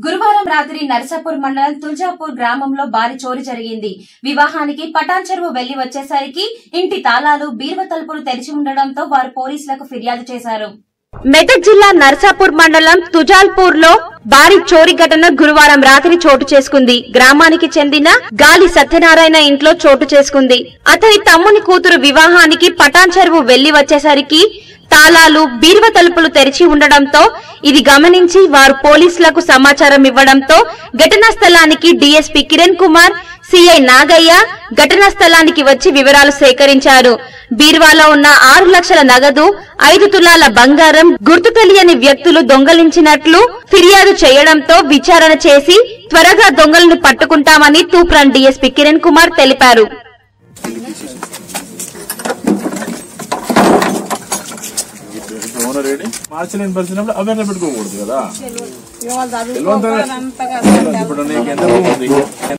గురువారం రాత్రి నరసాపూర్ మండలం తుల్జాపూర్ గ్రామంలో భారీ చోరీ జరిగింది వివాహానికి పటాన్ చెరువు వెళ్లి వచ్చేసరికి ఇంటి తాళాలు బీరువ తలుపులు తెరిచి ఉండడంతో వారు పోలీసులకు ఫిర్యాదు చేశారు మెదక్ జిల్లా నర్సాపూర్ మండలం తుజాల్పూర్ లో భారీ చోరీ ఘటన గురువారం రాత్రి చోటు చేసుకుంది గ్రామానికి చెందిన గాలి సత్యనారాయణ ఇంట్లో చోటు చేసుకుంది అతని తమ్ముని కూతురు వివాహానికి పటాన్ చెరువు వెళ్లి వచ్చేసరికి తాళాలు బీరువ తలుపులు తెరిచి ఉండడంతో ఇది గమనించి వారు పోలీసులకు సమాచారం ఇవ్వడంతో ఘటనా స్థలానికి డీఎస్పీ కిరణ్ కుమార్ సిఐ నాగయ్య ఘటనా స్థలానికి వచ్చి వివరాలు సేకరించారు బీర్వాలో ఉన్న ఆరు లక్షల నగదు ఐదు తులాల బంగారం గుర్తు తెలియని వ్యక్తులు దొంగలించినట్లు ఫిర్యాదు చేయడంతో విచారణ చేసి త్వరగా దొంగలను పట్టుకుంటామని తూప్రాన్ డీఎస్పీ కిరణ్ కుమార్ తెలిపారు ఇప్పుడు ఓనర్ రెడీ మార్చలేని పరిస్థితుల్లో అవేర్నెస్ పెట్టుకోకూడదు కదా ఇవాళ తెలివంతగా- చదువుకోవాలంతగా ఇప్పుడు నీకు ఎంత భూమి ఉంది